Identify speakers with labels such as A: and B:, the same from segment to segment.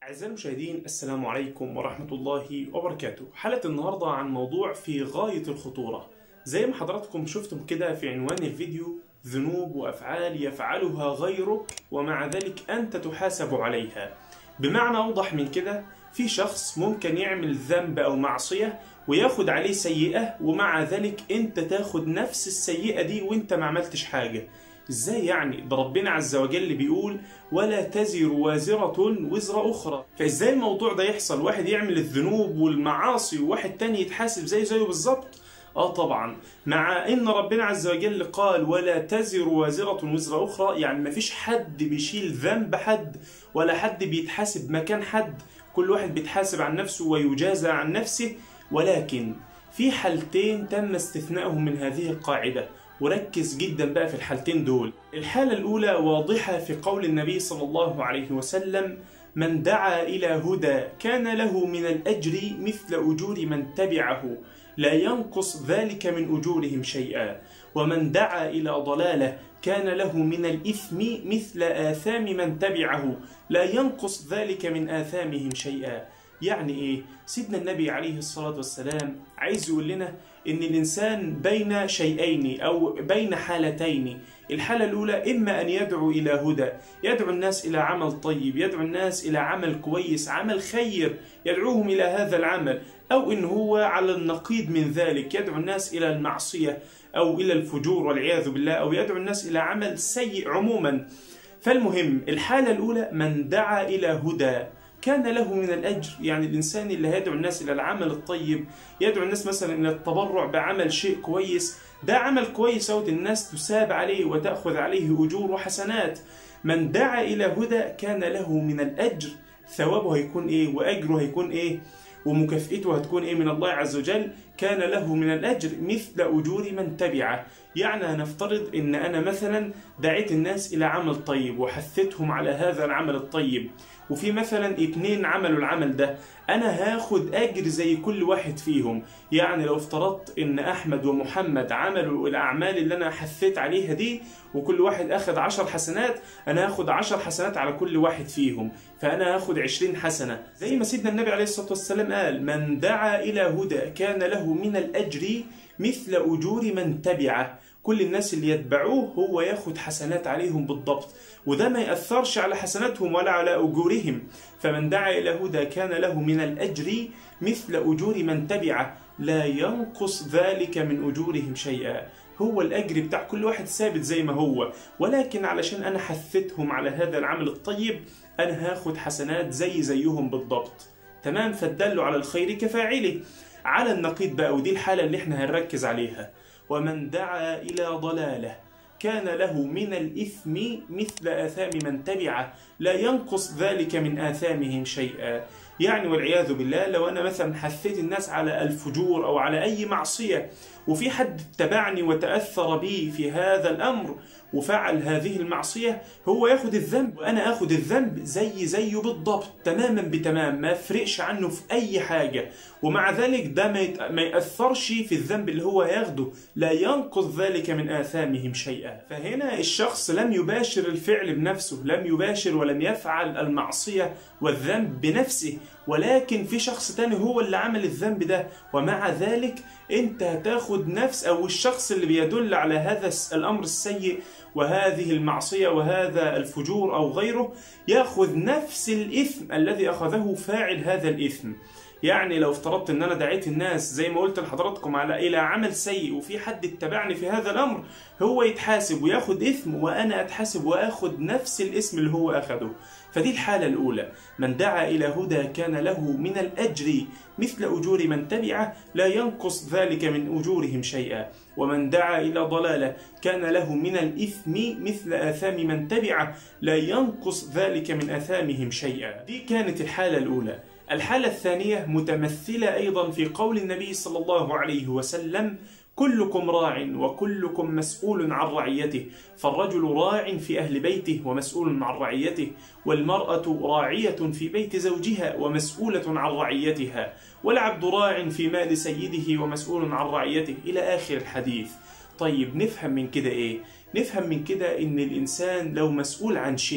A: أعزائي المشاهدين السلام عليكم ورحمة الله وبركاته حلقة النهاردة عن موضوع في غاية الخطورة زي ما حضراتكم شفتم كده في عنوان الفيديو ذنوب وأفعال يفعلها غيرك ومع ذلك أنت تحاسب عليها بمعنى أوضح من كده في شخص ممكن يعمل ذنب أو معصية وياخد عليه سيئة ومع ذلك أنت تاخد نفس السيئة دي وأنت ما عملتش حاجة ازاي يعني ده ربنا عز وجل بيقول ولا تزر وازرة وزر أخرى فازاي الموضوع ده يحصل واحد يعمل الذنوب والمعاصي وواحد تاني يتحاسب زي زيه بالظبط اه طبعا مع ان ربنا عز وجل قال ولا تزر وازرة وزر اخرى يعني مفيش حد بيشيل ذنب حد ولا حد بيتحاسب مكان حد كل واحد بيتحاسب عن نفسه ويجازى عن نفسه ولكن في حالتين تم استثنائهم من هذه القاعدة وركز جدا بقى في الحالتين دول الحالة الأولى واضحة في قول النبي صلى الله عليه وسلم من دعا إلى هدى كان له من الأجر مثل أجور من تبعه لا ينقص ذلك من أجورهم شيئا ومن دعا إلى ضلالة كان له من الإثم مثل آثام من تبعه لا ينقص ذلك من آثامهم شيئا يعني ايه سيدنا النبي عليه الصلاة والسلام عايز يقول لنا ان الانسان بين شيئين او بين حالتين الحالة الاولى اما ان يدعو الى هدى يدعو الناس الى عمل طيب يدعو الناس الى عمل كويس عمل خير يدعوهم الى هذا العمل او ان هو على النقيض من ذلك يدعو الناس الى المعصية او الى الفجور والعياذ بالله او يدعو الناس الى عمل سيء عموما فالمهم الحالة الاولى من دعا الى هدى كان له من الأجر يعني الإنسان اللي هيدعو الناس إلى العمل الطيب يدعو الناس مثلا إلى التبرع بعمل شيء كويس ده عمل كويس أو الناس تساب عليه وتأخذ عليه أجور وحسنات من دعا إلى هدى كان له من الأجر ثوابه هيكون إيه وأجره هيكون إيه ومكافئته هتكون ايه من الله عز وجل كان له من الاجر مثل اجور من تبعه يعني هنفترض ان انا مثلا دعيت الناس الى عمل طيب وحثتهم على هذا العمل الطيب وفي مثلا اتنين عملوا العمل ده انا هاخد اجر زي كل واحد فيهم يعني لو افترضت ان احمد ومحمد عملوا الاعمال اللي انا حثيت عليها دي وكل واحد اخذ عشر حسنات انا هاخد عشر حسنات على كل واحد فيهم فانا هاخد عشرين حسنة زي ما سيدنا النبي عليه الصلاة والسلام قال من دعا الى هدى كان له من الاجر مثل اجور من تبعه كل الناس اللي يتبعوه هو ياخد حسنات عليهم بالضبط وده ما يأثرش على حسناتهم ولا على أجورهم فمن دعا إلى هدى كان له من الأجر مثل أجور من تبعه لا ينقص ذلك من أجورهم شيئا هو الأجر بتاع كل واحد ثابت زي ما هو ولكن علشان أنا حثتهم على هذا العمل الطيب أنا هاخد حسنات زي زيهم بالضبط تمام فالدل على الخير كفاعله على النقيض بقى ودي الحالة اللي احنا هنركز عليها ومن دعا إلى ضلاله كان له من الإثم مثل آثام من تبعه لا ينقص ذلك من آثامهم شيئا يعني والعياذ بالله لو أنا مثلا حثيت الناس على الفجور أو على أي معصية وفي حد اتبعني وتأثر بي في هذا الأمر وفعل هذه المعصية هو ياخد الذنب وأنا أخد الذنب زي زيه بالضبط تماما بتمام ما يفرقش عنه في أي حاجة ومع ذلك ده ما يأثرش في الذنب اللي هو ياخده لا ينقص ذلك من آثامهم شيئا فهنا الشخص لم يباشر الفعل بنفسه لم يباشر ولم يفعل المعصية والذنب بنفسه ولكن في شخص تاني هو اللي عمل الذنب ده ومع ذلك انت هتاخد نفس او الشخص اللي بيدل على هذا الامر السيء وهذه المعصية وهذا الفجور او غيره ياخذ نفس الاثم الذي اخذه فاعل هذا الاثم يعني لو افترضت ان انا دعيت الناس زي ما قلت لحضراتكم على الى عمل سيء وفي حد اتبعني في هذا الامر هو يتحاسب وياخد اثم وانا اتحاسب واخد نفس الاسم اللي هو اخده فدي الحالة الأولى من دعا إلى هدى كان له من الأجر مثل أجور من تبعه لا ينقص ذلك من أجورهم شيئا ومن دعا إلى ضلالة كان له من الإثم مثل آثام من تبعه لا ينقص ذلك من آثامهم شيئا دي كانت الحالة الأولى الحالة الثانية متمثلة أيضا في قول النبي صلى الله عليه وسلم كلكم راع وكلكم مسؤول عن رعيته فالرجل راع في أهل بيته ومسؤول عن رعيته والمرأة راعية في بيت زوجها ومسؤولة عن رعيتها والعبد راع في مال سيده ومسؤول عن رعيته إلى آخر الحديث طيب نفهم من كده إيه؟ نفهم من كده إن الإنسان لو مسؤول عن شيء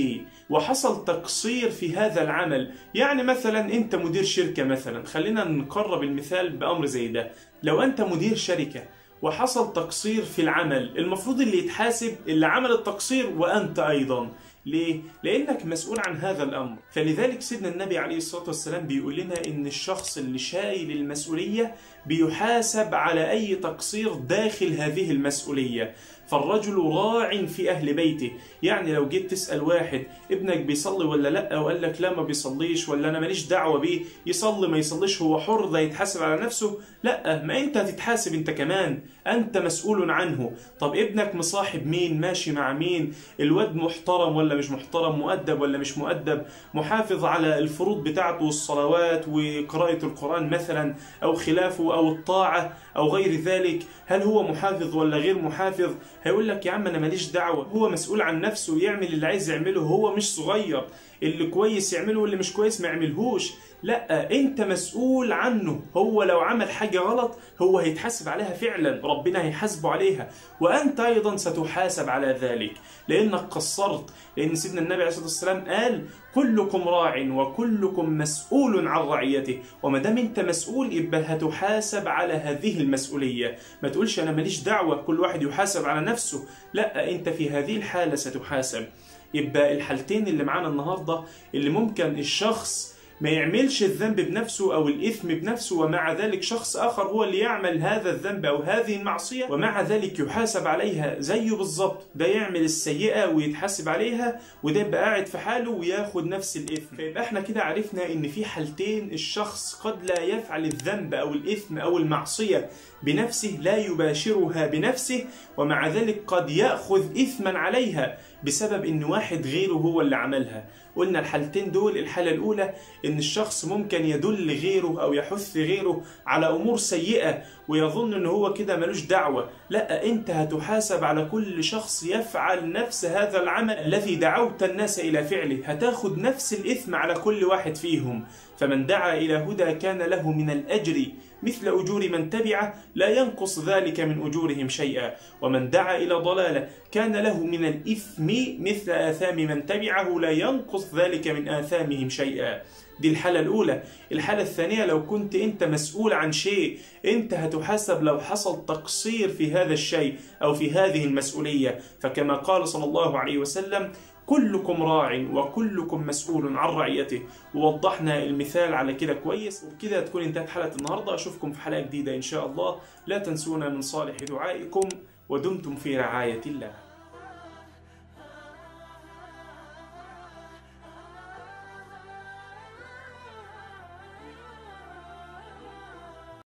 A: وحصل تقصير في هذا العمل يعني مثلا انت مدير شركة مثلا خلينا نقرب المثال بأمر زي ده لو انت مدير شركة وحصل تقصير في العمل المفروض اللي يتحاسب اللي عمل التقصير وأنت أيضا ليه؟ لأنك مسؤول عن هذا الأمر فلذلك سيدنا النبي عليه الصلاة والسلام بيقول لنا إن الشخص اللي شايل المسؤولية بيحاسب على أي تقصير داخل هذه المسؤولية فالرجل راع في أهل بيته يعني لو جيت تسأل واحد ابنك بيصلي ولا لا وقال لك لا ما بيصليش ولا أنا ماليش دعوة بيه يصلي ما يصليش هو حر ده يتحاسب على نفسه لا ما أنت هتتحاسب أنت كمان أنت مسؤول عنه طب ابنك مصاحب مين ماشي مع مين الواد محترم ولا مش محترم مؤدب ولا مش مؤدب محافظ على الفروض بتاعته والصلوات وقراءة القرآن مثلا أو خلافه أو الطاعة أو غير ذلك هل هو محافظ ولا غير محافظ هيقول لك يا عم أنا ماليش دعوة هو مسؤول عن نفسه يعمل اللي عايز يعمله هو مش صغير اللي كويس يعمله واللي مش كويس ما يعملهوش لا انت مسؤول عنه هو لو عمل حاجة غلط هو هيتحاسب عليها فعلا ربنا هيحاسبه عليها وانت ايضا ستحاسب على ذلك لانك قصرت لان سيدنا النبي عليه الصلاة والسلام قال كلكم راع وكلكم مسؤول عن رعيته وما دام انت مسؤول يبقى هتحاسب على هذه المسؤولية ما تقولش انا ماليش دعوة كل واحد يحاسب على نفسه لا انت في هذه الحالة ستحاسب يبقى الحالتين اللي معانا النهارده اللي ممكن الشخص ما يعملش الذنب بنفسه او الاثم بنفسه ومع ذلك شخص اخر هو اللي يعمل هذا الذنب او هذه المعصيه ومع ذلك يحاسب عليها زيه بالظبط ده يعمل السيئه ويتحاسب عليها وده يبقى قاعد في حاله وياخد نفس الاثم فيبقى احنا كده عرفنا ان في حالتين الشخص قد لا يفعل الذنب او الاثم او المعصيه بنفسه لا يباشرها بنفسه ومع ذلك قد ياخذ اثما عليها بسبب ان واحد غيره هو اللي عملها قلنا الحالتين دول الحالة الأولى إن الشخص ممكن يدل غيره أو يحث غيره على أمور سيئة ويظن إن هو كده ملوش دعوة لا أنت هتحاسب على كل شخص يفعل نفس هذا العمل الذي دعوت الناس إلى فعله هتاخد نفس الإثم على كل واحد فيهم فمن دعا إلى هدى كان له من الأجر مثل أجور من تبعه لا ينقص ذلك من أجورهم شيئا ومن دعا إلى ضلالة كان له من الإثم مثل آثام من تبعه لا ينقص ذلك من آثامهم شيئا دي الحالة الأولى الحالة الثانية لو كنت أنت مسؤول عن شيء أنت هتحاسب لو حصل تقصير في هذا الشيء أو في هذه المسؤولية فكما قال صلى الله عليه وسلم كلكم راع وكلكم مسؤول عن رعيته ووضحنا المثال على كده كويس وبكده تكون انتهت حلقة النهاردة أشوفكم في حلقة جديدة إن شاء الله لا تنسونا من صالح دعائكم ودمتم في رعاية الله